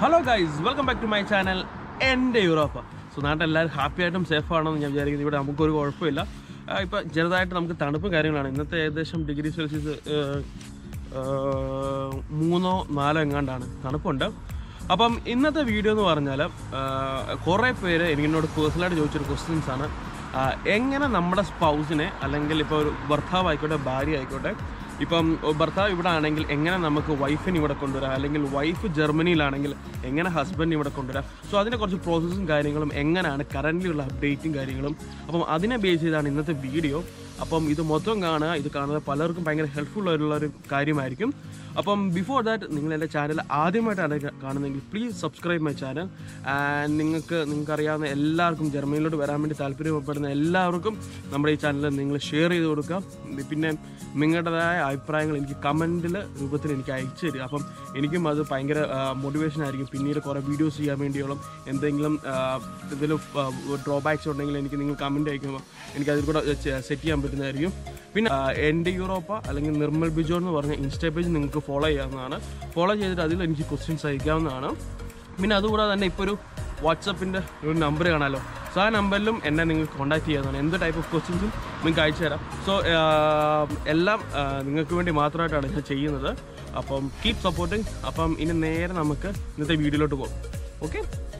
Hello guys welcome back to my channel എൻ്റെ Europa so നാട്ടിൽ എല്ലാവരും ഹാപ്പി ആയിട്ടും സേഫ് ആണെന്ന് ഞാൻ വിചാരിക്കുന്നു ഇവിടെ നമുക്കൊരു കുഴപ്പമില്ല ആ, ഇപ്പം ചെറുതായിട്ട് നമുക്ക് തണുപ്പും കാര്യങ്ങളാണ് ഇന്നത്തെ ഏകദേശം ഡിഗ്രി സെൽഷ്യസ് ഏഹ്, ഏഹ്, മൂന്നോ നാലോ എങ്ങാണ്ടാണ് തണുപ്പുണ്ട് അപ്പം ഇന്നത്തെ വീഡിയോ എന്ന് പറഞ്ഞാൽ കുറേ പേര് എനിക്കെന്നോട് പേഴ്സണലായിട്ട് ചോദിച്ചൊരു ക്വസ്റ്റ്യൻസ് ആണ് ആ, എങ്ങനെ നമ്മുടെ സ്പൗസിനെ അല്ലെങ്കിൽ ഇപ്പോൾ ഒരു ഭർത്താവ് ആയിക്കോട്ടെ ഭാര്യ ആയിക്കോട്ടെ ഇപ്പം ഭർത്താവ് ഇവിടെ ആണെങ്കിൽ എങ്ങനെ നമുക്ക് വൈഫിനെ ഇവിടെ കൊണ്ടുവരാം അല്ലെങ്കിൽ വൈഫ് ജർമ്മനിയിലാണെങ്കിൽ എങ്ങനെ ഹസ്ബൻഡ് ഇവിടെ കൊണ്ടുവരാം സോ അതിനെ കുറച്ച് പ്രോസസ്സും കാര്യങ്ങളും എങ്ങനെയാണ് കറൻ്റ് ഉള്ള അപ്ഡേറ്റും കാര്യങ്ങളും അപ്പം അതിനെ ബേസ് ചെയ്താണ് ഇന്നത്തെ വീഡിയോ അപ്പം ഇത് മൊത്തം കാണുക ഇത് കാണുന്നത് പലർക്കും ഭയങ്കര ഹെൽപ്ഫുൾ ആയിട്ടുള്ള ഒരു കാര്യമായിരിക്കും അപ്പം ബിഫോർ ദാറ്റ് നിങ്ങൾ എൻ്റെ ചാനൽ ആദ്യമായിട്ടാണ് ക- കാണുന്നതെങ്കിൽ please subscribe my channel and നിങ്ങൾക്ക് നിങ്ങൾക്ക് അറിയാവുന്ന എല്ലാവർക്കും ജർമ്മനിയിലോട്ട് വരാൻ വേണ്ടി താല്പര്യപ്പെടുന്ന എല്ലാവർക്കും നമ്മുടെ ഈ ചാനൽ നിങ്ങൾ ഷെയർ ചെയ്ത് കൊടുക്കുക പിന്നെ നിങ്ങളുടേതായ അഭിപ്രായങ്ങൾ എനിക്ക് കമൻറ്റിൽ രൂപത്തിൽ എനിക്ക് അയച്ചു തരിക അപ്പം എനിക്കും അത് ഭയങ്കര മോട്ടിവേഷൻ ആയിരിക്കും പിന്നീട് കുറേ വീഡിയോസ് ചെയ്യാൻ വേണ്ടിയോളം എന്തെങ്കിലും എന്തെങ്കിലും ഡ്രോബാക്സ് ഉണ്ടെങ്കിൽ എനിക്ക് നിങ്ങൾ കമൻറ്റ് അയക്കുമ്പോൾ എനിക്ക് അതിൽ കൂടെ സെറ്റ് ചെയ്യാൻ പറ്റുന്നതായിരിക്കും പിന്നെ ആ, എൻ്റെ യൂറോപ്പ അല്ലെങ്കിൽ നിർമ്മൽ ബിജോ എന്ന് പറഞ്ഞ ഇൻസ്റ്റാ പേജ് നിങ്ങൾക്ക് ഫോളോ ചെയ്യാവുന്നതാണ് ഫോളോ ചെയ്തിട്ട് അതിൽ എനിക്ക് ക്വസ്റ്റ്യൻസ് അയക്കാവുന്നതാണ് പിന്നെ അതുകൂടാതെ തന്നെ ഇപ്പോൾ ഒരു വാട്സപ്പിൻ്റെ ഒരു നമ്പർ കാണാമല്ലോ സോ ആ നമ്പറിലും എന്നെ നിങ്ങൾക്ക് കോൺടാക്ട് ചെയ്യാവുന്നതാണ് എന്ത് ടൈപ്പ് ഓഫ് ക്വസ്റ്റ്യൻസും നിങ്ങൾക്ക് അയച്ചു തരാം സോ എല്ലാം ആ, നിങ്ങൾക്ക് വേണ്ടി മാത്രമായിട്ടാണ് ഞാൻ ചെയ്യുന്നത് അപ്പം കീപ് സപ്പോർട്ടിങ് അപ്പം ഇനി നേരെ നമുക്ക് ഇന്നത്തെ വീഡിയോയിലോട്ട് പോകും ഓക്കെ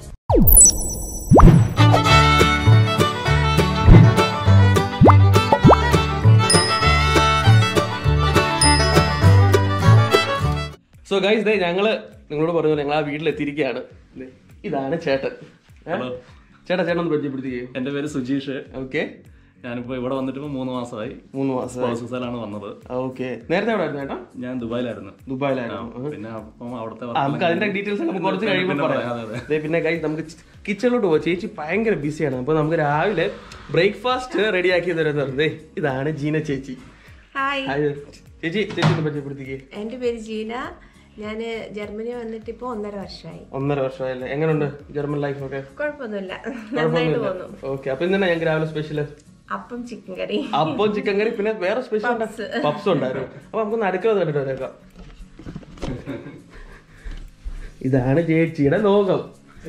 സോ ഗൈസ് ദേ ഞങ്ങള് നിങ്ങളോട് പറഞ്ഞു ഞങ്ങൾ ആ വീട്ടിലെത്തിയിരിക്കുകയാണ് ദേ, ഇതാണ് ചേട്ടൻ ഏ? ചേട്ടാ ചേട്ടൻ ഒന്ന് പരിചയപ്പെടുത്തിക്കേ എന്റെ പേര് സുജീഷ് ഓക്കെ ഞാനിപ്പോ ഇവിടെ വന്നിട്ട് ഇപ്പോ മൂന്ന് മാസമായി മൂന്ന് മാസം പ്രോസസ്സിലാണ് വന്നത് ഓക്കെ നേരത്തെ എവിടെ ആയിരുന്നു ചേട്ടാ ഞാൻ ദുബായിലായിരുന്നു ദുബായിലായിരുന്നു പിന്നെ അപ്പം അവിടുത്തെ ആ, നമുക്ക് അതിന്റെ ഡീറ്റെയിൽസ് നമുക്ക് കുറച്ച് കഴിയുമ്പോൾ പിന്നെ പറയാം പറയാം, അതെ, ദേ, പിന്നെ ഗൈസ് നമുക്ക് കിച്ചണിലോട്ട് പോകാം ചേച്ചി ഭയങ്കര ബിസിയാണ് അപ്പൊ നമുക്ക് രാവിലെ ബ്രേക്ക്ഫാസ്റ്റ് റെഡിയാക്കി തരുന്നത് ദേ ഇതാണ് ജീന ചേച്ചി ഹായ് ഹായ്. ചേച്ചി ചേച്ചി ഒന്ന് പരിചയപ്പെടുത്തിക്കേ എൻ്റെ പേര് ജീന ഞാൻ ജർമ്മനി വന്നിട്ട് ഇപ്പോൾ ഒന്നര വർഷമായി ഒന്നര വർഷമായല്ലേ എങ്ങനെയുണ്ട് ജർമ്മൻ ലൈഫ് ഒക്കെ കുഴപ്പമൊന്നുമില്ല നന്നായിട്ട് പോന്നു ഓക്കെ അപ്പൊ ഇന്നെ ഞങ്ങൾക്ക് രാവിലെ സ്പെഷ്യല് അപ്പം ചിക്കൻ കറി അപ്പം ചിക്കൻ കറി പിന്നെ വേറെ സ്പെഷ്യൽ പപ്സ് ഉണ്ടായിരുന്നു അപ്പൊ നമുക്കൊന്ന് അടുക്കള കണ്ടിട്ട് വരേക്കാം ഇതാണ് ചേച്ചിയുടെ ലോകം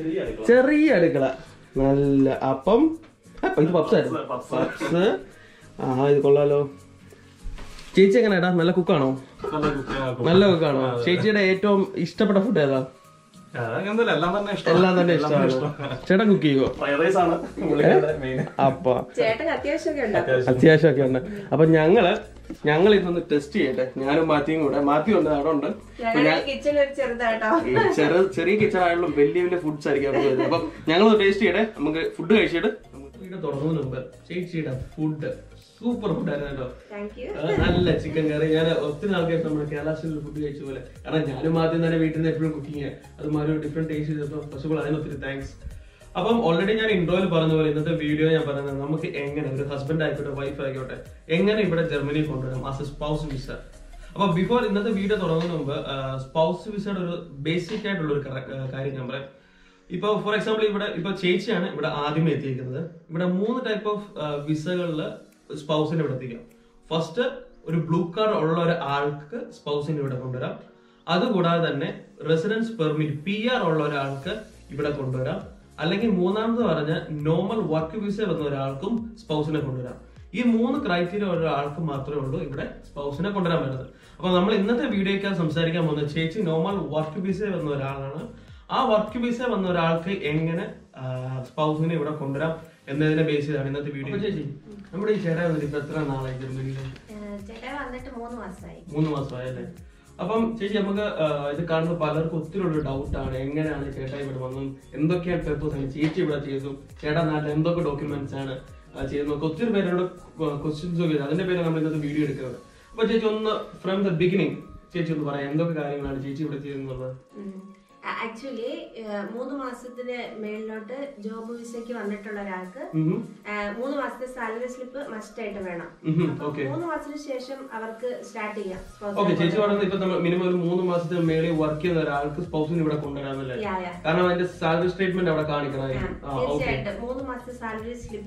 ചെറിയ അടുക്കള നല്ല അപ്പം ആ, ഇത് പപ്സ് ആയിരുന്നു പപ്സ് ആ ഇത് കൊള്ളാലോ ചേച്ചി എങ്ങനെയാടാ നല്ല കുക്കാണോ നല്ല കുക്കാണോ ചേച്ചിയുടെ ഏറ്റവും ഇഷ്ടപ്പെട്ട ഫുഡ് ഏതാ അങ്ങനൊന്നുമില്ല എല്ലാം തന്നെ ഇഷ്ടം എല്ലാം തന്നെ ഇഷ്ടമാണ് ചേട്ടൻ കുക്ക് ചെയ്യുവോ ഫ്രൈഡ് റൈസ് ആണ് മെയിൻ അപ്പ ചേട്ടൻ അത്യാവശ്യമൊക്കെ ഉണ്ട് അത്യാവശ്യമൊക്കെ ഉണ്ട് അപ്പൊ ഞങ്ങള് ഞങ്ങൾ ഇതൊന്ന് ടെസ്റ്റ് ചെയ്യട്ടെ ഞാനും മാത്യുവും കൂടെ മാത്യു ഉണ്ട് അവിടെ ഉണ്ട് ഞങ്ങളുടെ കിച്ചൺ ഒരു ചെറുതാട്ടോ ഈ ചെറു ചെറിയ കിച്ചൺ ആയാലും വലിയ വലിയ ഫുഡ്സ് ആയിരിക്കും നമുക്ക് വരുന്നത്. അപ്പം ഞങ്ങൾ ടേസ്റ്റ് ചെയ്യട്ടെ നമുക്ക് ഫുഡ് കഴിച്ചിട്ട് വീട് തുടങ്ങുന്നതിന് മുമ്പ് ചേച്ചിയുടെ ഫുഡ് സൂപ്പർ ഫുഡ് ആയിരുന്നു കേട്ടോ താങ്ക് യു ആ, നല്ല ചിക്കൻ കറി ഞാൻ ഒത്തിരി ആൾക്കാർ നമ്മുടെ കേരള സ്റ്റൈലിൽ ഫുഡ് കഴിച്ച പോലെ കാരണം ഞാനും ആദ്യം തന്നെ വീട്ടിൽ നിന്ന് എപ്പോഴും കുക്കിങ് അതുമാതിരി ഒരു ഡിഫറെന്റ് ടേസ്റ്റ് ചെയ്തപ്പോൾ ഫസ്റ്റ് അതിന് ഒത്തിരി താങ്ക്സ് അപ്പം ഓൾറെഡി ഞാൻ ഇൻട്രോയിൽ പറഞ്ഞ പോലെ ഇന്നത്തെ വീഡിയോ ഞാൻ പറയുന്നത് നമുക്ക് എങ്ങനെ ഒരു ഹസ്ബൻഡ് ആയിക്കോട്ടെ വൈഫ് ആയിക്കോട്ടെ എങ്ങനെ ഇവിടെ ജർമ്മനി കൊണ്ടുവരാം ആസ് എ സ്പൗസ് വിസ അപ്പൊ ബിഫോർ ഇന്നത്തെ വീഡിയോ തുടങ്ങുന്ന മുമ്പ് സ്പൗസ് വിസയുടെ ഒരു ബേസിക് ആയിട്ടുള്ള ഒരു കറ- ആ, കാര്യം ഞാൻ പറയാം ഇപ്പൊ ഫോർ എക്സാമ്പിൾ ഇവിടെ ഇപ്പൊ ചേച്ചിയാണ് ഇവിടെ ആദ്യമേ എത്തിയിരിക്കുന്നത് ഇവിടെ മൂന്ന് ടൈപ്പ് ഓഫ് വിസകളിൽ സ്പൗസിനെ ഇവിടെ എത്തിക്കാം ഫസ്റ്റ് ഒരു ബ്ലൂ കാർഡ് ഉള്ള ഒരാൾക്ക് സ്പൗസിനെ ഇവിടെ കൊണ്ടുവരാം അതുകൂടാതെ തന്നെ റെസിഡൻസ് പെർമിറ്റ് പി ആർ ഉള്ള ഒരാൾക്ക് ഇവിടെ കൊണ്ടുവരാം അല്ലെങ്കിൽ മൂന്നാമത് പറഞ്ഞ നോർമൽ വർക്ക് വിസ വന്ന ഒരാൾക്കും സ്പൗസിനെ കൊണ്ടുവരാം ഈ മൂന്ന് ക്രൈറ്റീരിയ ഉള്ള ഒരാൾക്ക് മാത്രമേ ഉള്ളൂ ഇവിടെ സ്പൗസിനെ കൊണ്ടുവരാൻ പറ്റുന്നത് അപ്പൊ നമ്മൾ ഇന്നത്തെ വീഡിയോയ്ക്ക് സംസാരിക്കാൻ പോകുന്നത് ചേച്ചി നോർമൽ വർക്ക് വിസ വന്ന ഒരാളാണ് ആ വർക്ക് വിസ വന്ന ഒരാൾക്ക് എങ്ങനെ സ്പൗസിനെ ഇവിടെ കൊണ്ടുവരാം എന്നതിനെ ബേസ് ചെയ്താണ് ഇന്നത്തെ വീഡിയോ ചേച്ചി നമ്മുടെ ഈ ചേട്ടാ വന്നിട്ട് ഇപ്പൊ എത്ര നാളായി ജർമ്മനിയിൽ ചേട്ടൻ വന്നിട്ട് മൂന്ന് മാസമായി മൂന്ന് മാസമായല്ലേ അപ്പം ചേച്ചി നമുക്ക് ആ, ഇത് കാണുന്ന പലർക്കും ഒത്തിരി ഉള്ള ഡൗട്ട് ആണ് എങ്ങനെയാണ് ചേട്ടാ ഇവിടെ വന്നത് എന്തൊക്കെയാണ് പേപ്പേഴ്സ് ആണ് ചേച്ചി ഇവിടെ ചെയ്തു ചേട്ടാ നാട്ടിൽ എന്തൊക്കെ ഡോക്യുമെന്റ്സ് ആണ് ആ, ചെയ്തത് നമുക്ക് ഒത്തിരി പേരോട് ക്വസ്റ്റ്യൻസ് ഒക്കെ അതിന്റെ പേര് നമ്മൾ ഇന്നത്തെ വീഡിയോ എടുക്കുന്നത് അപ്പൊ ചേച്ചി ഒന്ന് ഫ്രം ദ ബിഗിനിങ് ചേച്ചി ഒന്ന് പറയാം എന്തൊക്കെ കാര്യങ്ങളാണ് ചേച്ചി ഇവിടെ ചെയ്തെന്നുള്ളത് ആക്ച്വലി മൂന്ന് മാസത്തിന് മേളിലോട്ട് ജോബ് വിസയ്ക്ക് വന്നിട്ടുള്ള ഒരാൾക്ക് ഉം. ആ, മൂന്ന് മാസത്തെ സാലറി സ്ലിപ്പ് മസ്റ്റ് ആയിട്ട് വേണം ഉം. അപ്പൊ ഓക്കെ മൂന്ന് മാസത്തിന് ശേഷം അവർക്ക് സ്റ്റാർട്ട് ചെയ്യാം spouse ഓക്കെ നെ ചേച്ചി പറയുന്നത് ഇപ്പൊ നമ്മൾ മിനിമം ഒരു മൂന്ന് മാസത്തിന് മേളിൽ വർക്ക് ചെയ്യുന്ന ഒരാൾക്ക് സ്പൗസിന് ഇവിടെ കൊണ്ടുവരാമല്ലേ Yeah, yeah. കാരണം അതിന്റെ സാലറി സ്റ്റേറ്റ്മെന്റ് അവിടെ ആ, കാണിക്കണമായിരിക്കും ആ ഓക്കെ തീർച്ചയായിട്ടും മൂന്ന് മാസത്തെ സാലറി സ്ലിപ്പ്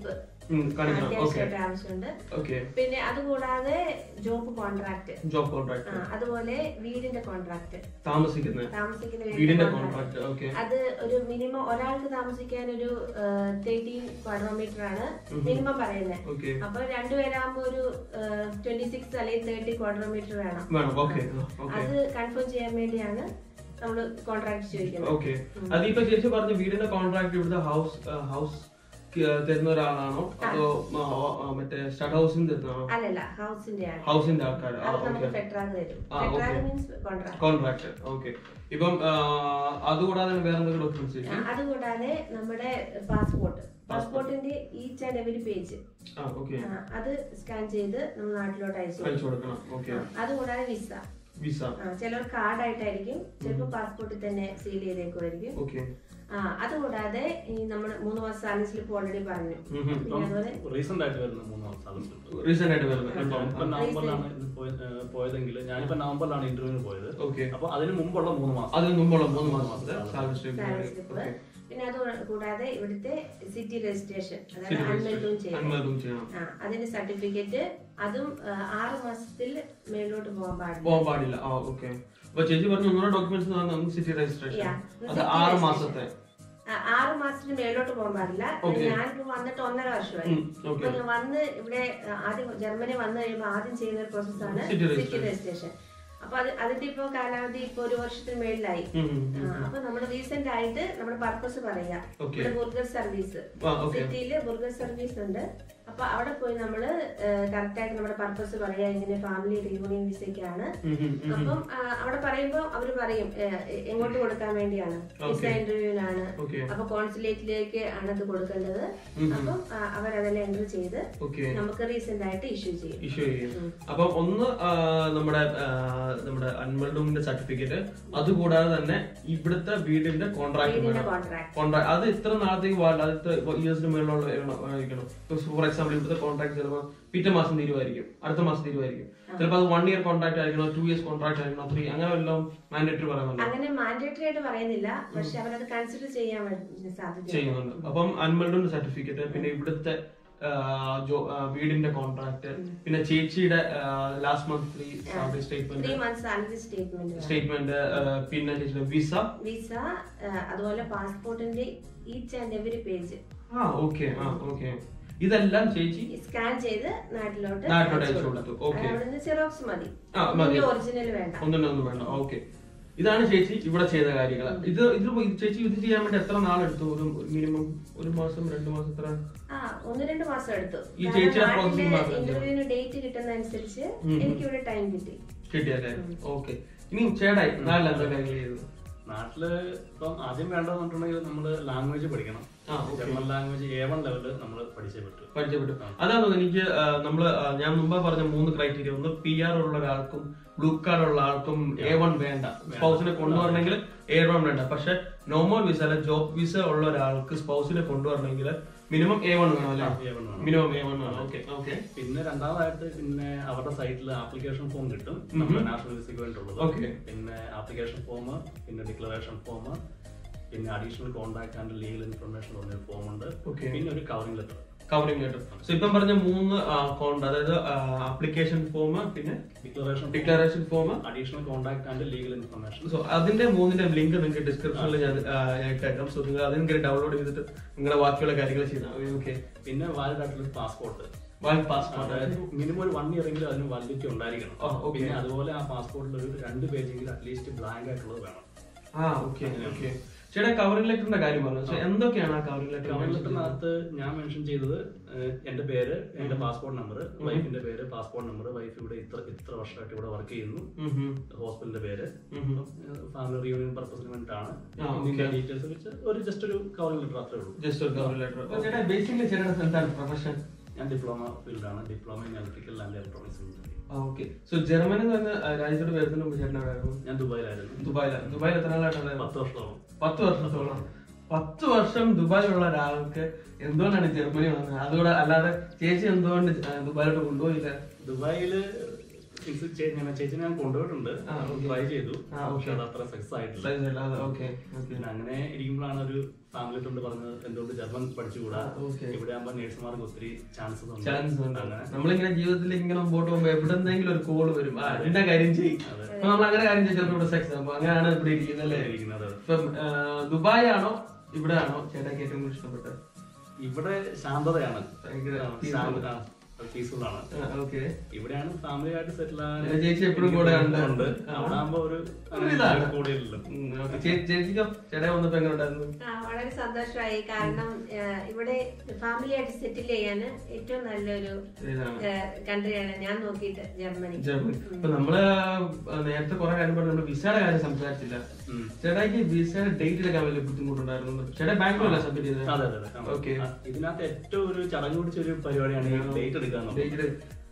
ഉം, കാണിക്കണം ഓക്കെ അത്യാവശ്യമായിട്ട് ആവശ്യമുണ്ട് ഓക്കെ പിന്നെ അതുകൂടാതെ ജോബ് കോൺട്രാക്ട് ജോബ് കോൺട്രാക്ട് അതുപോലെ വീടിന്റെ കോൺട്രാക്ട് താമസിക്കുന്നത് താമസിക്കുന്ന വീടിന്റെ വീടിന്റെ കോൺട്രാക്ട് ഓക്കെ അത് ഒരു മിനിമം ഒരാൾക്ക് താമസിക്കാൻ ഒരു തേർട്ടീൻ ക്വാഡ്രോമീറ്റർ ആണ് മിനിമം പറയുന്നത് ഓക്കെ അപ്പൊ രണ്ടുപേരാകുമ്പോ ഒരു ട്വന്റി സിക്സ് അല്ലെങ്കിൽ തേർട്ടി ക്വാഡ്രോമീറ്റർ വേണം വേണം ഓക്കെ ഓക്കെ അത് കൺഫേം ചെയ്യാൻ വേണ്ടിയാണ് നമ്മൾ കോൺട്രാക്ട് ചോദിക്കുന്നത് ഓക്കെ അതിപ്പോ ചേച്ചി പറഞ്ഞ വീടിന്റെ കോൺട്രാക്ട് ഇവിടുത്തെ ഹൗസ് ഹൗസ് തരുന്ന ഒരാളാണോ അതോ ആ, ആ, മറ്റേ സ്റ്റഡ് ഹൗസിന് തരുന്നതാണോ അല്ലല്ല ഹൗസിന്റെ ആണ് ഹൗസിന്റെ ആൾക്കാർ അത് നമുക്ക് ഫെട്രാഗ് തരും ആ, ഫെട്രാഗ് okay. Means contract contract okay ഇപ്പം ആ, അതുകൂടാതെ വേറെ എന്തെങ്കിലും ഡോക്യുമെന്റ്സ് ചേച്ചി അതുകൂടാതെ നമ്മുടെ പാസ്പോർട്ട് പാസ്പോർട്ടിന്റെ ഈച്ച് ആൻഡ് എവരി പേജ് ആ ഓക്കെ അത് സ്കാൻ ചെയ്ത് നമ്മൾ നാട്ടിലോട്ട് അയച്ചു അയച്ചു കൊടുക്കണം ഓക്കെ ആ, അതുകൂടാതെ വിസ വിസ ചിലർ കാർഡായിട്ടായിരിക്കും ചിലപ്പോൾ പാസ്പോർട്ടിൽ തന്നെ സീൽ ചെയ്തേക്കുമായിരിക്കും ഓക്കെ ആ അതുകൂടാതെ ഈ നമ്മൾ മൂന്ന് മാസം സാലറി സ്ലിപ്പ് ഓൾറെഡി പറഞ്ഞു പിന്നെ അതുപോലെ റീസെന്റ് ആയിട്ട് വരുന്ന മൂന്ന് മാസം റീസെന്റ് ആയിട്ട് വരുന്നത് ഇപ്പൊ നവംബറിലാണ് ഇത് പോയ- ഏഹ് പോയതെങ്കിൽ ഞാനിപ്പോ നവംബറിലാണ് ഇന്റർവ്യൂവിന് പോയത് ഓക്കെ അപ്പൊ അതിന് മുമ്പുള്ള മൂന്ന് മാസം അതിന് മുമ്പുള്ള മൂന്ന് മാസത്തെ സാലറി സാലറി സ്ലിപ്പ് സ്ലിപ്പ് പിന്നെ അത് കൂടാതെ ഇവിടുത്തെ സിറ്റി രജിസ്ട്രേഷൻ അതായത് അൺമെൽഡും ചെയ്യണം അന്മതും ചെയ്യണം ആ അതിന്റെ സർട്ടിഫിക്കറ്റ് അതും ആ, ആറ് മാസത്തിൽ മേളിലോട്ട് പോകാൻ പാടില്ല പോകാൻ പാടില്ല ആ ഓക്കെ അപ്പൊ ചേച്ചി പറഞ്ഞ ഒന്നുകൂടെ ഡോക്യുമെന്റ്സ് നമുക്ക് സിറ്റി രജിസ്ട്രേഷൻ Yeah. അത് City ആറ് registration. മാസത്തെ ആ, ആറ് മാസത്തിന് മേളിലോട്ട് പോകാൻ പാടില്ല ഞാനിപ്പോ വന്നിട്ട് ഒന്നര വർഷമായി ഓക്കെ അപ്പൊ ഞാൻ വന്ന് ഇവിടെ ആ, ആദ്യം ജർമ്മനി വന്നു കഴിയുമ്പോൾ ആദ്യം ചെയ്യുന്ന ഒരു പ്രോസസ്സാണ് City സിറ്റി രജിസ്ട്രേഷൻ അപ്പൊ അത് അതിന്റെ ഇപ്പൊ കാലാവധി ഇപ്പൊ ഒരു വർഷത്തിന് മേളിലായി ആ, അപ്പൊ നമ്മൾ റീസെന്റ് ആയിട്ട് നമ്മുടെ പർപ്പസ് പറയാ ഓക്കെ ഇവിടെ ബുർഗർ സർവീസ് ആ ഓക്കെ സിറ്റിയില് ബുർഗർ സർവീസ് ഉണ്ട് അപ്പൊ അവിടെ പോയി നമ്മള് കറക്റ്റ് ആയിട്ട് നമ്മുടെ പർപ്പസ് പറയാ ഇങ്ങനെ ഫാമിലി റീയൂണിയൻ വിസയ്ക്കാണ് അപ്പം ആ, അവിടെ പറയുമ്പോൾ അവര് പറയും ഏ, എ- എങ്ങോട്ട് കൊടുക്കാൻ വേണ്ടിയാണ് വിസ ഇന്റർവ്യൂവിനാണ് ഓക്കെ അപ്പൊ കോൺസുലേറ്റിലേക്ക് ആണ് അത് കൊടുക്കേണ്ടത് അപ്പം ആ, അവരതെല്ലാം എൻട്രി ചെയ്ത് ഓക്കെ നമുക്ക് റീസെന്റ് ആയിട്ട് ഇഷ്യൂ ചെയ്യും ഇഷ്യൂ ചെയ്യും അപ്പം ഒന്ന് ആ, നമ്മുടെ ആ, നമ്മുടെ അൺമൽഡൂമിന്റെ സർട്ടിഫിക്കറ്റ് അതുകൂടാതെ തന്നെ ഇവിടുത്തെ വീടിന്റെ കോൺട്രാക്ട് വീടിന്റെ വേണം കോൺട്രാക്ട് കോൺട്രാക്ട് അത് ഇത്ര നാളത്തേക്ക് പാടില്ല അത് ഇത്ര ഇയേഴ്സിന് മേലുള്ള ആയിരിക്കണം ഫോർ എക്സാമ്പിൾ ഇവിടുത്തെ കോൺട്രാക്ട് ചിലപ്പോൾ പിറ്റേ മാസം തീരുമായിരിക്കും അടുത്ത മാസം തീരുമായിരിക്കും ചിലപ്പോൾ അത് വൺ ഇയർ കോൺട്രാക്ട് ആയിരിക്കണം ടു ഇയേഴ്സ് കോൺട്രാക്ട് ആയിരിക്കണം ത്രീ അങ്ങനെ വല്ലതും മാൻഡേറ്ററി പറയുന്നുണ്ട് അങ്ങനെ മാൻഡേറ്ററി ആയിട്ട് പറയുന്നില്ല പക്ഷെ അവരത് കൺസിഡർ ചെയ്യാൻ വേണ്ടി സാധ്യത ചെയ്യുന്നുണ്ട് അപ്പം അൺമൽഡൂമിന്റെ സർട്ടിഫിക്കറ്റ് പിന്നെ ഇവിടുത്തെ ആ, ജോ- ആ, വീടിന്റെ കോൺട്രാക്ട് പിന്നെ ചേച്ചിയുടെ last month three salary statement three months salary statement statement പിന്നെ ചേച്ചിയുടെ വിസ വിസ അതുപോലെ പാസ്പോർട്ടിന്റെ ഈച്ച് ആൻഡ് എവറി പേജ് ആ ഓക്കെ ആ ഓക്കെ ഇതെല്ലാം ചേച്ചി സ്കാൻ ചെയ്ത് നാട്ടിലോട്ട് നാട്ടിലോട്ട് അയച്ചു അയച്ചു കൊടുക്കും. കൊടുത്തു ഓക്കെ അത് അവിടുന്ന് xerox മതി ആ മതി ഒറിജിനൽ വേണ്ട ഒന്നും ഒന്നും വേണ്ട ഓക്കെ ഇതാണ് ചേച്ചി ഇവിടെ ചെയ്ത കാര്യങ്ങൾ ഇത് ഇത് ഇത് ചേച്ചി ഇത് ചെയ്യാൻ വേണ്ടി എത്ര നാളെടുത്തു ഒരു മിനിമം ഒരു മാസം രണ്ടു മാസം എത്ര ആ ഒന്ന് രണ്ട് മാസം എടുത്തു ഈ ചേച്ചിയുടെ processing മാത്രം ഇന്റർവ്യൂവിന് ഡേറ്റ് കിട്ടുന്ന അനുസരിച്ച് എനിക്ക് ഇവിടെ ടൈം കിട്ടി കിട്ടിയല്ലേ ഓക്കെ ഇനി ചേടായി നാലിൽ എന്താ കാര്യങ്ങൾ ചെയ്തത് നാട്ടില് ഇപ്പം ആദ്യം വേണ്ടതെന്ന് പറഞ്ഞിട്ടുണ്ടെങ്കിൽ നമ്മള് ലാംഗ്വേജ് പഠിക്കണം ആ okay German language A one ലെവലിൽ നമ്മൾ പഠിച്ചേ പറ്റൂ പരിചയപ്പെട്ടു അതാണ് എനിക്ക് ആ, നമ്മള് ആ, ഞാൻ മുമ്പ് പറഞ്ഞ മൂന്ന് ക്രൈറ്റീരിയ ഒന്ന് പി ആർ ഉള്ള ഒരാൾക്കും ബ്ലൂ കാർഡ് ഉള്ള ആൾക്കും എ വൺ വേണ്ട സ്പൗസിനെ കൊണ്ടുവരണമെങ്കിൽ എ വൺ വേണ്ട പക്ഷെ നോർമൽ വിസ അല്ലെ ജോബ് വിസ ഉള്ള ഒരാൾക്ക് സ്പൗസിനെ കൊണ്ടുവരണമെങ്കിൽ മിനിമം എ വൺ വേണം അല്ലെ എ വൺ വേണം മിനിമം എ വൺ വേണം ഓക്കെ ഓക്കെ പിന്നെ രണ്ടാമതായിട്ട് പിന്നെ അവരുടെ സൈറ്റിൽ ആപ്ലിക്കേഷൻ ഫോം കിട്ടും നമ്മുടെ നാഷണൽ വിസയ്ക്ക് വേണ്ടിയിട്ടുള്ളത് ഓക്കെ പിന്നെ ആപ്ലിക്കേഷൻ ഫോം പിന്നെ ഡിക്ലറേഷൻ ഫോം പിന്നെ additional contact and legal information പറഞ്ഞൊരു ഫോം ഉണ്ട് ഓക്കെ പിന്നെ ഒരു covering letter covering letter so ഇപ്പം പറഞ്ഞ മൂന്ന് കോണ്ട് അതായത് ആപ്ലിക്കേഷൻ ഫോം പിന്നെ declaration declaration form additional contact and legal information so അതിന്റെ മൂന്നിന്റെ ലിങ്ക് നിങ്ങൾക്ക് ഡിസ്ക്രിപ്ഷനിൽ ഞാൻ ആ, ഞാൻ ഇട്ടേക്കാം സോ നിങ്ങൾ അത് നിങ്ങൾക്ക് ഡൗൺലോഡ് ചെയ്തിട്ട് നിങ്ങളുടെ ബാക്കിയുള്ള കാര്യങ്ങൾ ചെയ്താൽ ഓക്കെ പിന്നെ വാലിഡ് ആയിട്ടുള്ള പാസ്പോർട്ട് വാൽ പാസ്പോർട്ട് മിനിമം ഒരു വൺ ഇയർ എങ്കിലും അതിന് വാലിഡിറ്റി ഉണ്ടായിരിക്കണം ആ, okay. പിന്നെ അതുപോലെ ആ പാസ്പോർട്ടിൽ ഒരു രണ്ട് പേജെങ്കിലും അറ്റ്ലീസ്റ്റ് ബ്ലാങ്ക് ആയിട്ടുള്ളത് വേണം ആ ഓക്കെ ഓക്കെ ചേട്ടാ കവറിംഗ് ലെറ്ററിന്റെ കാര്യം പറഞ്ഞു So, എന്തൊക്കെയാണ് ആ കവറിംഗ് കവർ ലെറ്റർ ലെറ്ററിനകത്ത് ഞാൻ മെൻഷൻ ചെയ്തത് ഏഹ്, എന്റെ പേര് എന്റെ പാസ്പോർട്ട് നമ്പർ വൈഫിന്റെ പേര് പാസ്പോർട്ട് നമ്പർ വൈഫ് ഇവിടെ ഇത്ര ഇത്ര വർഷമായിട്ട് ഇവിടെ വർക്ക് ചെയ്യുന്നു ഹോസ്പിറ്റലിന്റെ പേര് ഫാമിലി റിയൂണിയൻ പർപ്പസിന് വേണ്ടിയിട്ടാണ് ആ, ഇതിന്റെ ഡീറ്റെയിൽസ് വെച്ച് ഒരു ജസ്റ്റ് ഒരു കവറിംഗ് ലെറ്റർ അത്രേ ഉള്ളൂ ജസ്റ്റ് ഒരു കവറിംഗ് ലെറ്റർ ചേട്ടാ ബേസിക്കലി ചേട്ടാ എന്താണ് പ്രൊഫഷൻ ഞാൻ ഡിപ്ലോമ ഫീൽഡാണ് diploma in electrical and electronics engineering ആ ഓക്കെ സോ ജർമ്മനി എന്ന് പറഞ്ഞ ആ, രാജ്യത്തോട് വരുന്നതിന് മുമ്പ് ചേട്ടൻ എവിടെയായിരുന്നു ഞാൻ ദുബായിലായിരുന്നു ദുബായിലാണ് ദുബായിൽ എത്ര നാളായിട്ടുണ്ടായിരുന്നു പത്ത് വർഷത്തോളം പത്ത് വർഷത്തോളം പത്ത് വർഷം ദുബായിലുള്ള ഒരാൾക്ക് എന്തുകൊണ്ടാണ് ജർമ്മനി വന്നത് അതുകൂടെ അല്ലാതെ ചേച്ചി എന്തുകൊണ്ട് ജ- ദുബായിലോട്ട് കൊണ്ടുപോയില്ല ദുബായില് മീൻസ് ചേ- ഞാൻ ചേച്ചിനെ ഞാൻ കൊണ്ടുപോയിട്ടുണ്ട് ആ, okay. ട്രൈ ചെയ്തു ആ, okay. പക്ഷെ അത് അത്ര സക്സസ് ആയിട്ടില്ല ഓക്കെ ഓക്കെ പിന്നെ അങ്ങനെ ഇരിക്കുമ്പോഴാണ് ഒരു ഫാമിലി കൊണ്ട് പറഞ്ഞത് എന്തുകൊണ്ട് ജർമ്മൻ പഠിച്ചുകൂടാ ആ, okay. ഇവിടെ ആകുമ്പോൾ നേഴ്സുമാർക്ക് ഒത്തിരി ചാൻസസ് ഉണ്ട് ചാൻസ് ഉണ്ട് അങ്ങനെ നമ്മളിങ്ങനെ ജീവിതത്തിൽ ഇങ്ങനെ മുമ്പോട്ട് പോകുമ്പോ എവിടെന്നെങ്കിലും ഒരു കോള് വരും ആ അതിന്റെ കാര്യം ചെയ്യും അപ്പൊ നമ്മൾ അങ്ങനെ കാര്യം ചെയ്യും ചിലപ്പോൾ ഇവിടെ സെക്സ് അപ്പൊ അങ്ങനെയാണ് ഇവിടെ ഇരിക്കുന്നത് അല്ലേ ഇരിക്കുന്നത് ഇപ്പം ആ, ദുബായ് ആണോ ഇവിടെ ആണോ ചേട്ടാക്ക് ഏറ്റവും കൂടുതൽ ഇഷ്ടപ്പെട്ടത് ഇവിടെ ശാന്തതയാണ് ഭയങ്കര പീസ്ഫുൾ ആണ് ഓക്കെ ഇവിടെയാണ് ഫാമിലി ആയിട്ട് സെറ്റിൽ പിന്നെ ചേച്ചി എപ്പോഴും കൂടെ ഉണ്ട്. ഉണ്ട് ആ. അവിടെ ആകുമ്പോ ഒരു ഒരു ഇതാണ്. കൂടെയില്ലല്ലോ ചേച്ചിക്കോ ചേട്ടാ വന്നപ്പോ എങ്ങനെ ഉണ്ടായിരുന്നു ആ, വളരെ സന്തോഷമായി കാരണം ആ, ഇവിടെ ഫാമിലി ആയിട്ട് സെറ്റിൽ ചെയ്യാൻ ഏറ്റവും നല്ലൊരു ഇതാണ് കൺട്രിയാണ് ഞാൻ നോക്കിയിട്ട് ജർമ്മനി ജർമ്മനി ഇപ്പൊ നമ്മള് ആ, നേരത്തെ കുറെ കാര്യം പറഞ്ഞു നമ്മള് വിസയുടെ കാര്യം സംസാരിച്ചില്ല ഉം. ചേട്ടാക്ക് വിസയുടെ ഡേറ്റ് എടുക്കാൻ വലിയ ബുദ്ധിമുട്ടുണ്ടായിരുന്നു ചേട്ടാ ബാംഗ്ലൂരല്ല സബ്മിറ്റ് ചെയ്തത് അതെ അതെ അതെ ഓക്കെ ആ, ഇതിനകത്ത് ഏറ്റവും ഒരു ചടങ്ങ് പിടിച്ച ഒരു പരിപാടിയാണ് ഈ ഡേറ്റ് എടുക്കുക എന്നുള്ളത് ഡേറ്റ്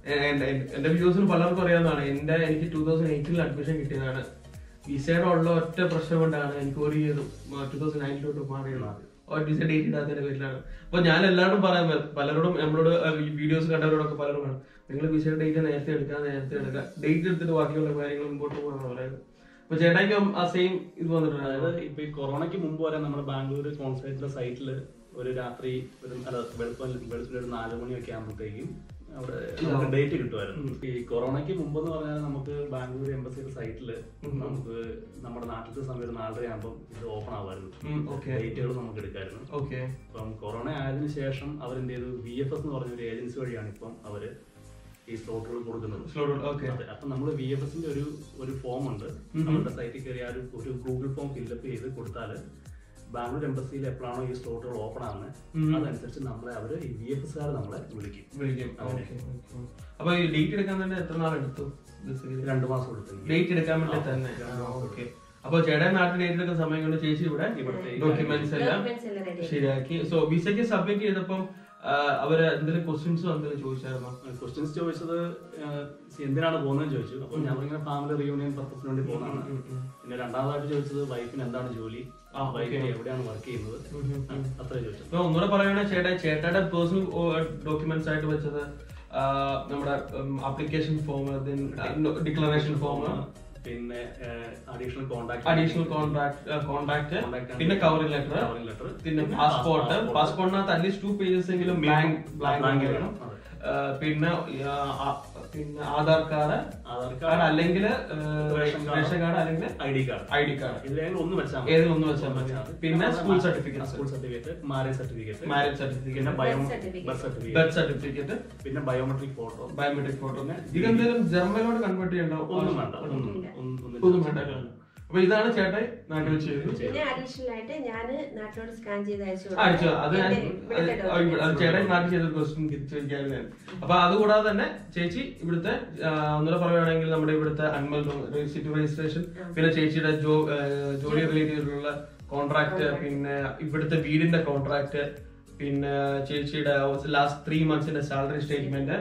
എന്റെ വ്യൂസിന് പലർക്കും അറിയാവുന്നതാണ് എന്റെ എനിക്ക് ടൂ തൗസൻഡ് എയ്റ്റീനിൽ അഡ്മിഷൻ കിട്ടിയതാണ് വിസയുടെ ഉള്ള ഒറ്റ പ്രശ്നം കൊണ്ടാണ് എനിക്ക് ഒരു ഇയർ ടൂ തൗസൻഡ് നയൻറ്റിലോട്ട് മാറിയത് ഒരു വിസ ഡേറ്റ് ഇടാത്തതിന്റെ പേരിലാണ് അപ്പൊ ഞാൻ എല്ലാവരോടും പറയാൻ പലരോടും നമ്മളോട് ഈ വീഡിയോസ് കണ്ടവരോടൊക്കെ പലരും പറയും നിങ്ങൾ വിസയുടെ ഡേറ്റ് നേരത്തെ എടുക്കുക നേരത്തെ എടുക്കുക ഡേറ്റ് എടുത്തിട്ട് ബാക്കിയുള്ള കാര്യങ്ങൾ മുമ്പോട്ട് പോകാനാണ് പറയുന്നത് അപ്പൊ ചേട്ടായിക്കും ആ സെയിം ഇത് വന്നിട്ടുണ്ട് അതായത് ഇപ്പൊ ഈ കൊറോണയ്ക്ക് മുമ്പ് വരെ നമ്മുടെ ബാംഗ്ലൂർ കോൺസുലേറ്റിന്റെ സൈറ്റിൽ ഒരു രാത്രി ഒരു അല്ല വെളുപ്പം വെളുപ്പിന് ഒരു നാല് മണിയൊക്കെ ആകുമ്പോഴത്തേക്കും അവിടെ നമുക്ക് ഡേറ്റ് കിട്ടുമായിരുന്നു ഈ കൊറോണയ്ക്ക് മുമ്പ് എന്ന് പറഞ്ഞാൽ നമുക്ക് ബാംഗ്ലൂർ എംബസിയുടെ സൈറ്റിൽ നമുക്ക് നമ്മുടെ നാട്ടിലത്തെ സമയം ഒരു നാലര ആകുമ്പോൾ ഇത് ഓപ്പൺ ആവുമായിരുന്നു ഓക്കെ ഡേറ്റുകൾ നമുക്ക് എടുക്കായിരുന്നു ഓക്കെ അപ്പം കൊറോണ ആയതിനു ശേഷം അവരെന്ത് ചെയ്തു വി എഫ് എസ് എന്ന് പറഞ്ഞ ഒരു ഏജൻസി വഴിയാണ് ഇപ്പം അവര് ഈ സ്ലോട്ടുകൾ കൊടുക്കുന്നത് സ്ലോ ഓക്കെ അതെ അപ്പൊ നമ്മൾ വി എഫ് എസിന്റെ ഒരു ഒരു ഫോം ഉണ്ട് നമ്മുടെ സൈറ്റിൽ കയറി ആ ഒരു ഒരു ഗൂഗിൾ ഫോം ഫില്ലപ്പ് ചെയ്ത് കൊടുത്താൽ ബാംഗ്ലൂർ എംബസിയിൽ എപ്പോഴാണോ ഈ സ്ലോട്ടുകൾ ഓപ്പൺ ആവുന്നത് അതനുസരിച്ച് നമ്മളെ അവര് ഈ വി എഫ് എസ്കാർ നമ്മളെ വിളിക്കും വിളിക്കും ഓക്കെ അപ്പൊ ഈ ഡേറ്റ് എടുക്കാൻ തന്നെ എത്ര നാൾ എടുത്തു രണ്ടു മാസം കൊടുത്തു ഡേറ്റ് എടുക്കാൻ വേണ്ടി തന്നെ ഓക്കെ അപ്പൊ ചേട്ടൻ നാട്ടിൽ ഡേറ്റ് എടുക്കുന്ന സമയം കൊണ്ട് ചേച്ചി ഇവിടെ ഇവിടുത്തെ ഈ ഡോക്യുമെന്റ്സ് എല്ലാം ഡോക്യുമെന്റ്സ് എല്ലാം റെഡി ശരിയാക്കി സോ വിസയ്ക്ക് സബ്മിറ്റ് ചെയ്തപ്പം ആ, അവര് എന്തെങ്കിലും ക്വസ്റ്റ്യൻസ് എന്തെങ്കിലും ചോദിച്ചായിരുന്നോ ക്വസ്റ്റ്യൻസ് ചോദിച്ചത് ആഹ്, എന്തിനാണ് പോകുന്നതെന്ന് ചോദിച്ചു അപ്പൊ ഞങ്ങളിങ്ങനെ ഫാമിലി റിയൂണിയൻ പർപ്പസിന് വേണ്ടി പോകുന്നതാണ് പിന്നെ രണ്ടാമതായിട്ട് ചോദിച്ചത് വൈഫിന് എന്താണ് ജോലി ആ, വൈഫ് എവിടെയാണ് വർക്ക് ചെയ്യുന്നത് ആ, അത്രേ ചോദിച്ചു ഇപ്പൊ ഒന്നുകൂടെ പറയുകയാണെങ്കിൽ ചേട്ടാ ചേട്ടയുടെ പേഴ്സണൽ ഡോക്യുമെന്റ്സ് ആയിട്ട് വെച്ചത് ആ, നമ്മുടെ ആപ്ലിക്കേഷൻ ഫോം ഡിക്ലറേഷൻ ഫോം പിന്നെ additional contact additional contract contract പിന്നെ കവറിംഗ് ലെറ്റർ കവറിംഗ് ലെറ്റർ പിന്നെ പാസ്പോർട്ട് പാസ്പോർട്ടിനകത്ത് അറ്റ്ലീസ്റ്റ് ടു പേജസ് എങ്കിലും ബ്ലാങ്ക് ബ്ലാങ്ക് വേണം ആ, പിന്നെ ആ, ആ, പിന്നെ Aadhaar card Aadhaar card card അല്ലെങ്കിൽ റേഷൻ കാർഡ്. റേഷൻ കാർഡ് അല്ലെങ്കിൽ I D card I D card ഇതിലേതെങ്കിലും ഒന്ന് വെച്ചാൽ മതി. ഏതെങ്കിലും ഒന്ന് വെച്ചാൽ മതി പിന്നെ school certificate school certificate marriage certificate marriage പിന്നെ certificate bio certificate. Birth certificate birth certificate പിന്നെ ബയോമെട്രിക് ഫോട്ടോ ബയോമെട്രിക് ഫോട്ടോ ഇതെന്തെങ്കിലും ജർമ്മനോട് കൺവേർട്ട് ചെയ്യണ്ടോ ഒന്നും വേണ്ട ഒന്നും ഇല്ല. ഒന്നും- ഒന്നും ഒന്നും വേണ്ട അപ്പൊ ഇതാണ് ചേട്ടൻ നാട്ടിൽ വെച്ച് ചെയ്തത് പിന്നെ അഡീഷണൽ ആയിട്ട് ഞാൻ നാട്ടിലോട്ട് സ്കാൻ ചെയ്ത് അയച്ചു അയച്ചു അത് ഞാൻ എന്റെ ഇവിടുത്തെ അത് ആ, ഇവിടെ- അത് ചേട്ടൻ നാട്ടിൽ ചെയ്ത ക്വസ്റ്റ്യൻ ചോദിക്കായിരുന്നു ഞാൻ അപ്പൊ അതുകൂടാതെ തന്നെ ചേച്ചി ഇവിടുത്തെ ആ, ഒന്നുകൂടെ പറയുകയാണെങ്കിൽ നമ്മുടെ ഇവിടുത്തെ അനിമൽ സിറ്റി രജിസ്ട്രേഷൻ പിന്നെ ചേച്ചിയുടെ ജോ ആ, ജോലി റിലേറ്റഡ് ചെയ്തിട്ടുള്ള കോൺട്രാക്ട് പിന്നെ ഇവിടുത്തെ വീടിന്റെ കോൺട്രാക്ട് പിന്നെ ചേച്ചിയുടെ ലാസ്റ്റ് ത്രീ മന്ത്സിന്റെ സാലറി സ്റ്റേറ്റ്മെന്റ്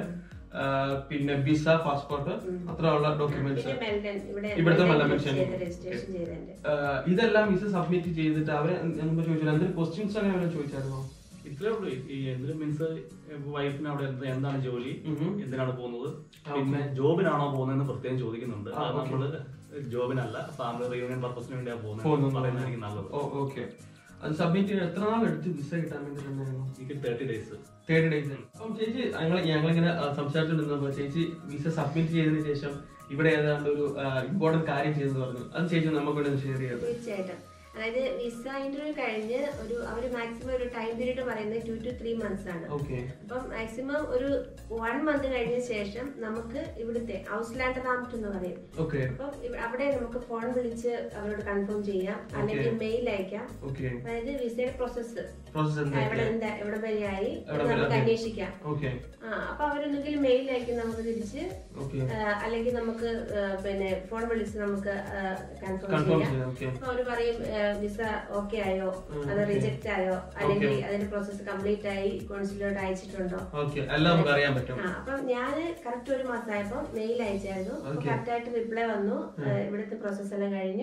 പിന്നെ വിസ പാസ്പോർട്ട് അത്രയുള്ള ഡോക്യുമെന്റ്സ് പിന്നെ മെൽബൺ ഇവിടെ ഇവിടുത്തെ മെൽബൺ മെൽബൺ ചെയ്ത് രജിസ്ട്രേഷൻ ചെയ്തതിന്റെ ഇതെല്ലാം വിസ സബ്മിറ്റ് ചെയ്തിട്ട് അവരെ മുമ്പ് ചോദിച്ചാൽ എന്തെങ്കിലും ക്വസ്റ്റ്യൻസ് അങ്ങനെ വല്ലതും ചോദിച്ചായിരുന്നോ ഇത്രേ ഉള്ളൂ ഈ എന്തിനും മീൻസ് വൈഫിന് അവിടെ എന്ത് എന്താണ് ജോലി ഉം. എന്തിനാണ് പോകുന്നത് പിന്നെ ജോബിനാണോ പോകുന്നതെന്ന് പ്രത്യേകം ചോദിക്കുന്നുണ്ട് ആ, അത് okay. നമ്മള് ജോബിനല്ല ഫാമിലി റീയൂണിയൻ പർപ്പസിന് വേണ്ടിയാണ് പോകുന്നത് പോകുന്നത് പറയുന്നതായിരിക്കും നല്ലത് ഓക്കെ അത് സബ്മിറ്റ് ചെയ്ത് എത്ര നാൾ എടുത്ത് വിസ കിട്ടാൻ വേണ്ടി തന്നെയായിരുന്നു എനിക്ക് തേർട്ടി ഡേയ്സ് തേർഡ് ഡേയ്സ് അപ്പം ചേച്ചി ഞങ്ങൾ ഞങ്ങളിങ്ങനെ ആ, സംസാരിച്ചുകൊണ്ടിരുന്നപ്പോൾ ചേച്ചി വിസ സബ്മിറ്റ് ചെയ്തതിന് ശേഷം ഇവിടെ ഏതാണ്ട് ഒരു ഇമ്പോർട്ടന്റ് കാര്യം ചെയ്തെന്ന് പറഞ്ഞു അത് ചേച്ചി നമുക്ക് വേണ്ടി ഷെയർ ചെയ്തത് തീർച്ചയായിട്ടും അതായത് വിസ ഇന്റർവ്യൂ കഴിഞ്ഞ് ഒരു അവർ മാക്സിമം ഒരു ടൈം പീരീഡ് പറയുന്നത് ടു ടു ത്രീ മന്ത്സ് ആണ് ഓക്കെ അപ്പം മാക്സിമം ഒരു വൺ മന്ത് കഴിഞ്ഞ ശേഷം നമുക്ക് ഇവിടുത്തെ ഹൗസ് ലാൻഡ് റാംപ്റ്റ് എന്ന് പറയും ഓക്കെ അപ്പം ഇവ- അവിടെ നമുക്ക് ഫോൺ വിളിച്ച് അവരോട് കൺഫേം ചെയ്യാം അല്ലെങ്കിൽ മെയിൽ അയക്കാം ഓക്കെ അതായത് വിസയുടെ പ്രോസസ്സ് പ്രോസസ് എവിടെ എന്തൊക്കെയാ എന്താ എവിടെ വരെയായി എവിടെ എന്ന് നമുക്ക് വരെ? അന്വേഷിക്കാം ഓക്കെ ആ അപ്പൊ അവരൊന്നുകിൽ മെയിൽ അയക്കും നമുക്ക് തിരിച്ച് ഓക്കെ ആ, അല്ലെങ്കിൽ നമുക്ക് ആ, പിന്നെ ഫോൺ വിളിച്ച് നമുക്ക് കൺഫേം കൺഫേം ചെയ്യാം ചെയ്യാം ഓക്കെ അപ്പൊ അവര് പറയും വിസ ഓക്കെ ആയോ ഉം, അത് okay. റിജക്റ്റ് ആയോ അല്ലെങ്കിൽ അതിന്റെ പ്രോസസ്സ് കംപ്ലീറ്റ് ആയി കോൺസുലേറ്റ് അയച്ചിട്ടുണ്ടോ ഓക്കെ എല്ലാം നമുക്ക് അറിയാൻ പറ്റും ആ അപ്പം ഞാൻ കറക്റ്റ് ഒരു മാസമായപ്പോ മെയിൽ അയച്ചായിരുന്നു അപ്പൊ Okay. കറക്റ്റ് ആയിട്ട് റിപ്ലൈ വന്നു ആ, ഇവിടുത്തെ പ്രോസസ് എല്ലാം കഴിഞ്ഞു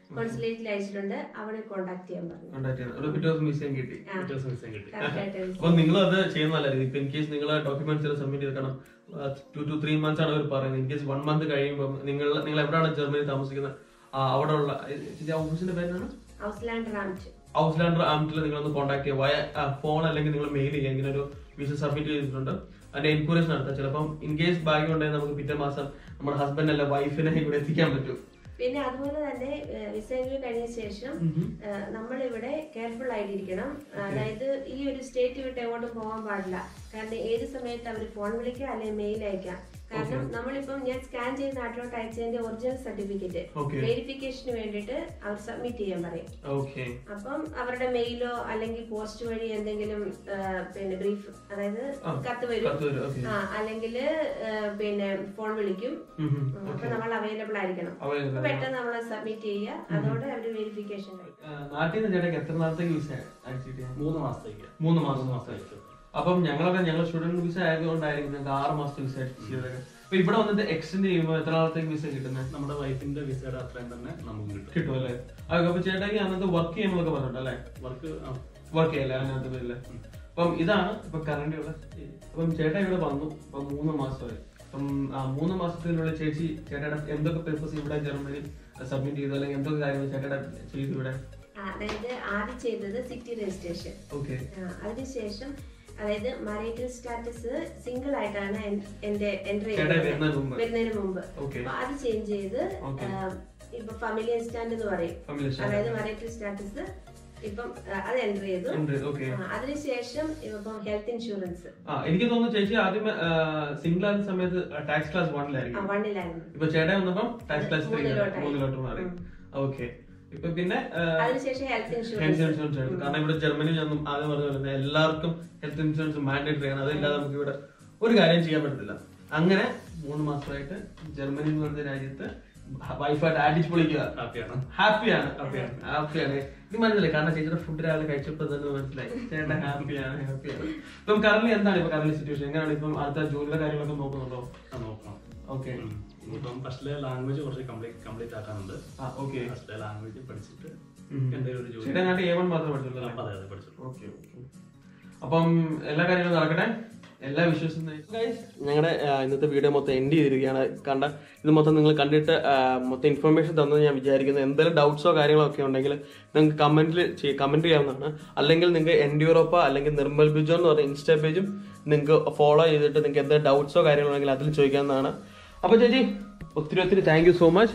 കോൺസുലേറ്റിൽ അയച്ചിട്ടുണ്ട് അവനെ കോണ്ടാക്ട് ചെയ്യാൻ പറഞ്ഞു കോൺടാക്ട് ചെയ്യാൻ ഒരു പിറ്റേ ദിവസം വിസയും കിട്ടി പിറ്റേ ദിവസം വിസയും കിട്ടി കറക്റ്റ് ആയിട്ട് അപ്പൊ നിങ്ങൾ അത് ചെയ്യുന്നതല്ല ഇപ്പൊ ഇൻ കേസ് നിങ്ങൾ ഡോക്യുമെന്റ്സ് സബ്മിറ്റ് ചെയ്ത് കാരണം ടു ടു ത്രീ മന്ത്സ് ആണ് അവർ പറയുന്നത് ഇൻ കേസ് വൺ മന്ത് കഴിയുമ്പോൾ നിങ്ങൾ നിങ്ങൾ എവിടെയാണ് ജർമ്മനി താമസിക്കുന്നത് ആ, അവിടെ ഉള്ള ഓഫീസിന്റെ പേരാണ് ഹൗസ്ലാൻഡ് റാംറ്റ് ഔസ്ലാൻഡർ ആംറ്റിൽ നിങ്ങളൊന്ന് കോൺടാക്ട് ചെയ്യുക വയ ഫോൺ അല്ലെങ്കിൽ നിങ്ങൾ മെയിൽ ചെയ്യുക ഇങ്ങനെ ഒരു വിസ സബ്മിറ്റ് ചെയ്തിട്ടുണ്ട് അതിന്റെ എൻക്വയറീസ് നടത്താം ചിലപ്പം ഇൻ കേസ് ഭാഗ്യം ഉണ്ടെങ്കിൽ നമുക്ക് പിറ്റേ മാസം നമ്മുടെ ഹസ്ബൻഡ് അല്ല വൈഫിനെ ഇവിടെ എത്തിക്കാൻ പറ്റും പിന്നെ അതുപോലെ തന്നെ വിസ ഇന്റർവ്യൂ കഴിഞ്ഞ ശേഷം നമ്മളിവിടെ കെയർഫുൾ ആയിട്ടിരിക്കണം അതായത് ഈ ഒരു സ്റ്റേറ്റ് വിട്ട് എങ്ങോട്ടും പോകാൻ പാടില്ല കാരണം ഏത് സമയത്ത് അവർ ഫോൺ വിളിക്കുക അല്ലെങ്കിൽ മെയിൽ അയക്കാം കാരണം നമ്മളിപ്പം ഞാൻ സ്കാൻ ചെയ്ത് നാട്ടിലോട്ട് അയച്ചതിന്റെ ഒറിജിനൽ സർട്ടിഫിക്കറ്റ് Okay. വെരിഫിക്കേഷന് വേണ്ടിയിട്ട് അവർ സബ്മിറ്റ് ചെയ്യാൻ പറയും ഓക്കെ അപ്പം അവരുടെ മെയിലോ അല്ലെങ്കിൽ പോസ്റ്റ് വഴി എന്തെങ്കിലും ആ, പിന്നെ ബ്രീഫ് അതായത് ആ, കത്ത് വരും കത്ത് വരും, okay. ആ അല്ലെങ്കിൽ പിന്നെ ഫോൺ വിളിക്കും അപ്പൊ നമ്മൾ അവൈലബിൾ ആയിരിക്കണം Available അപ്പൊ പെട്ടെന്ന് നമ്മൾ സബ്മിറ്റ് ചെയ്യുക അതോടെ അവര് വെരിഫിക്കേഷൻ കഴിയും നാട്ടിൽ നിന്ന് ചേട്ടൻ എത്ര നാളത്തേക്ക് വിസ അയച്ചിട്ട് മൂന്ന് മാസത്തേക്ക് മൂന്ന് മാസം മാസത്തേക്ക് അപ്പം ഞങ്ങളൊക്കെ ഞങ്ങൾ സ്റ്റുഡന്റ് വിസ ആയതുകൊണ്ടായിരിക്കും ഞങ്ങൾക്ക് ആറ് മാസത്തെ വിസ ചെയ്തത് അപ്പൊ ഇവിടെ വന്നിട്ട് എക്സ്റ്റെൻഡ് ചെയ്യുമ്പോൾ എത്ര നാളത്തേക്ക് വിസ കിട്ടുന്നത് നമ്മുടെ വൈഫിന്റെ വിസയുടെ അത്രയും തന്നെ നമുക്ക് കിട്ടും കിട്ടും അല്ലേ അപ്പൊ ചേട്ടായി അന്നത്തെ വർക്ക് ചെയ്യുമ്പോഴൊക്കെ പറഞ്ഞിട്ടല്ലേ വർക്ക് വർക്ക് ചെയ്യല്ലേ അതിനകത്ത് പേരില് അപ്പം ഇതാണ് ഇപ്പൊ കറണ്ട് ഉള്ള അപ്പം ചേട്ടാ ഇവിടെ വന്നു ഇപ്പൊ മൂന്ന് മാസമായി അപ്പം ആ മൂന്ന് മാസത്തിനുള്ളിൽ ചേച്ചി ചേട്ടയുടെ എന്തൊക്കെ പേപ്പേഴ്സ് ഇവിടെ ജർമ്മനി സബ്മിറ്റ് ചെയ്തു അല്ലെങ്കിൽ എന്തൊക്കെ കാര്യങ്ങൾ ചേട്ടയുടെ ചെയ്തു ഇവിടെ അതായത് ആദ്യം ചെയ്തത് സിറ്റി രജിസ്ട്രേഷൻ ഓക്കെ അതിനുശേഷം അതായത് മറൈറ്റൽ സ്റ്റാറ്റസ് സിംഗിൾ ആയിട്ടാണ് എൻ- എന്റെ എൻട്രി ചേട്ടാ വരുന്നതിന് മുമ്പ് വരുന്നതിന് മുമ്പ് Okay. അപ്പൊ അത് ചേഞ്ച് ചെയ്ത് Okay. ആ, ഇപ്പൊ ഫാമിലി സ്റ്റാൻഡ് എന്ന് പറയും Family stand. അതായത് മറൈറ്റൽ സ്റ്റാറ്റസ് ഇപ്പം ആ, അത് എൻട്രി ചെയ്തു ഓക്കെ ആ, അതിനുശേഷം ഇപ്പം ഹെൽത്ത് ഇൻഷുറൻസ് ആ എനിക്ക് തോന്നുന്നു ചേച്ചി ആദ്യം സിംഗിൾ ആകുന്ന സമയത്ത് ടാക്സ് ക്ലാസ് വണ്ണിലായിരിക്കും വണ്ണിലായിരുന്നു ഇപ്പൊ ചേട്ടൻ വന്നപ്പം ടാക്സ് ക്ലാസ് ത്രീ മൂന്നിലോട്ടായി. മൂന്നിലോട്ട് മാറി ഓക്കെ ഇപ്പൊ പിന്നെ ആ, അതിനുശേഷം ഹെൽത്ത് ഹെൽത്ത് ഇൻഷുറൻസ് ഇൻഷുറൻസ് എടുത്തു കാരണം ഇവിടെ ജർമ്മനിയിൽ ഒന്നും ആദ്യം പറഞ്ഞ പോലെ തന്നെ എല്ലാവർക്കും ഹെൽത്ത് ഇൻഷുറൻസ് മാൻഡേറ്ററി ആണ് അതില്ലാതെ നമുക്ക് ഇവിടെ ഒരു കാര്യം ചെയ്യാൻ പറ്റത്തില്ല അങ്ങനെ മൂന്ന് മാസമായിട്ട് ജർമ്മനി എന്ന് പറഞ്ഞ രാജ്യത്ത് വൈഫായിട്ട് അടിച്ചു പൊളിക്കുക ഹാപ്പിയാണ് ഹാപ്പിയാണ് ഹാപ്പിയാണ് ഇത് മനസ്സിലായി കാരണം ചേച്ചിയുടെ ഫുഡ് രാവിലെ കഴിച്ചപ്പോൾ തന്നെ മനസ്സിലായി ചേട്ടൻ ഹാപ്പിയാണ് ഹാപ്പിയാണ് ഇപ്പം കറന്റ് എന്താണ് ഇപ്പൊ കറന്റ് സിറ്റുവേഷൻ എങ്ങനെയാണ് ഇപ്പം അടുത്ത ജോലിയുടെ കാര്യങ്ങളൊക്കെ നോക്കുന്നുണ്ടോ അത് നോക്കണം ഓക്കെ ഉം. ഇനിയിപ്പം ഫസ്റ്റിലെ ലാംഗ്വേജ് കുറച്ച് കംപ്ലീറ്റ് കംപ്ലീറ്റ് ആക്കാനുണ്ട് ആ ഓക്കെ ഫസ്റ്റിലെ ലാംഗ്വേജ് പഠിച്ചിട്ട് ഉം. എന്തെങ്കിലും ഒരു ജോലി ചേട്ടൻ നാട്ടിൽ ഏവൺ മാത്രമേ പഠിച്ചുള്ളൂ അപ്പൊ അതെ അതെ പഠിച്ചു ഓക്കെ ഓക്കെ അപ്പം എല്ലാ കാര്യങ്ങളും നടക്കട്ടെ എല്ലാ വിശ്വസും ഞങ്ങളുടെ ഇന്നത്തെ വീഡിയോ മൊത്തം എൻഡ് ചെയ്തിരിക്കുകയാണ് കണ്ട ഇത് മൊത്തം നിങ്ങൾ കണ്ടിട്ട് ആ, മൊത്തം ഇൻഫർമേഷൻ തന്നെന്ന് ഞാൻ വിചാരിക്കുന്നു എന്തെങ്കിലും ഡൗട്ട്സോ കാര്യങ്ങളോ ഒക്കെ ഉണ്ടെങ്കിൽ നിങ്ങൾക്ക് കമന്റിൽ കമന്റ് ചെയ്യാവുന്നതാണ് അല്ലെങ്കിൽ നിങ്ങൾക്ക് എൻഡ് യൂറോപ്പ അല്ലെങ്കിൽ നിർമ്മൽ ബിജോ എന്ന് പറഞ്ഞ ഇൻസ്റ്റാ പേജും നിങ്ങൾക്ക് ഫോളോ ചെയ്തിട്ട് നിങ്ങൾക്ക് എന്തെങ്കിലും ഡൗട്ട്സോ കാര്യങ്ങളോ ഉണ്ടെങ്കിൽ അതിൽ ചോദിക്കാവുന്നതാണ് അപ്പൊ ചേച്ചി ഒത്തിരി ഒത്തിരി താങ്ക് യു സോ മച്ച്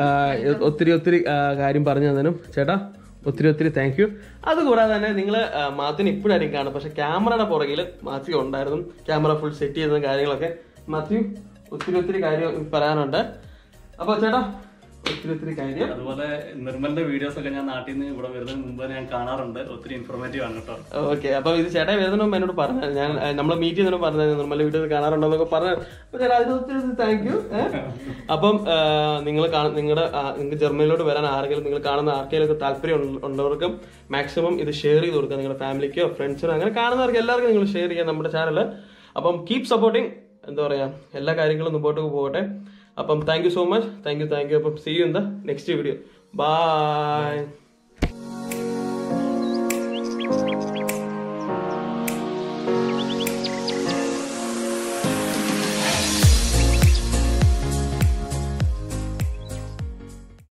ഒത്തിരി ഒത്തിരി ആ, കാര്യം പറഞ്ഞു തന്നതിനും ചേട്ടാ ഒത്തിരി ഒത്തിരി താങ്ക് യു അതുകൂടാതെ തന്നെ നിങ്ങൾ മാത്തിന് ഇപ്പോഴായിരിക്കും കാണും പക്ഷെ ക്യാമറയുടെ പുറകിൽ മാത്യു ഉണ്ടായിരുന്നു ക്യാമറ ഫുൾ സെറ്റ് ചെയ്യുന്ന കാര്യങ്ങളൊക്കെ മാത്യു ഒത്തിരി ഒത്തിരി കാര്യം പറയാനുണ്ട് അപ്പൊ ചേട്ടാ ഒത്തിരി ഒത്തിരി കാര്യം അതുപോലെ നിർമ്മലിന്റെ വീഡിയോസ് ഒക്കെ ഞാൻ നാട്ടിൽ നിന്ന് ഇവിടെ വരുന്നതിന് മുമ്പ് ഞാൻ കാണാറുണ്ട് ഒത്തിരി ഇൻഫോർമേറ്റീവ് ആണ് കേട്ടോ ഓക്കെ അപ്പൊ ഇത് ചേട്ടാ വരുന്നതിന് മുമ്പ് എന്നോട് പറഞ്ഞു ഞാൻ നമ്മൾ മീറ്റ് ചെയ്യുന്നതിന് പറഞ്ഞു നമ്മുടെ വീഡിയോ കാണാറുണ്ടെന്നൊക്കെ പറഞ്ഞു അപ്പൊ ചേട്ടാ അതിന് ഒത്തിരി താങ്ക് യു അപ്പം നിങ്ങൾ നിങ്ങളുടെ നിങ്ങൾക്ക് ജർമ്മനിയിലോട്ട് വരാൻ ആരെങ്കിലും നിങ്ങൾ കാണുന്ന ആർക്കെങ്കിലും ഒക്കെ താല്പര്യം ഉള്ള- ഉള്ളവർക്കും മാക്സിമം ഇത് ഷെയർ ചെയ്ത് കൊടുക്കുക നിങ്ങളുടെ ഫാമിലിക്കോ ഫ്രണ്ട്സിനോ അങ്ങനെ കാണുന്നവർക്ക് എല്ലാവർക്കും നിങ്ങൾ ഷെയർ ചെയ്യാം നമ്മുടെ ചാനൽ അപ്പം കീപ് സപ്പോർട്ടിങ് എന്താ പറയാ എല്ലാ കാര്യങ്ങളും മുമ്പോട്ട് പോകട്ടെ അപ്പം thank you so much thank you thank you അപ്പം see you in the next video by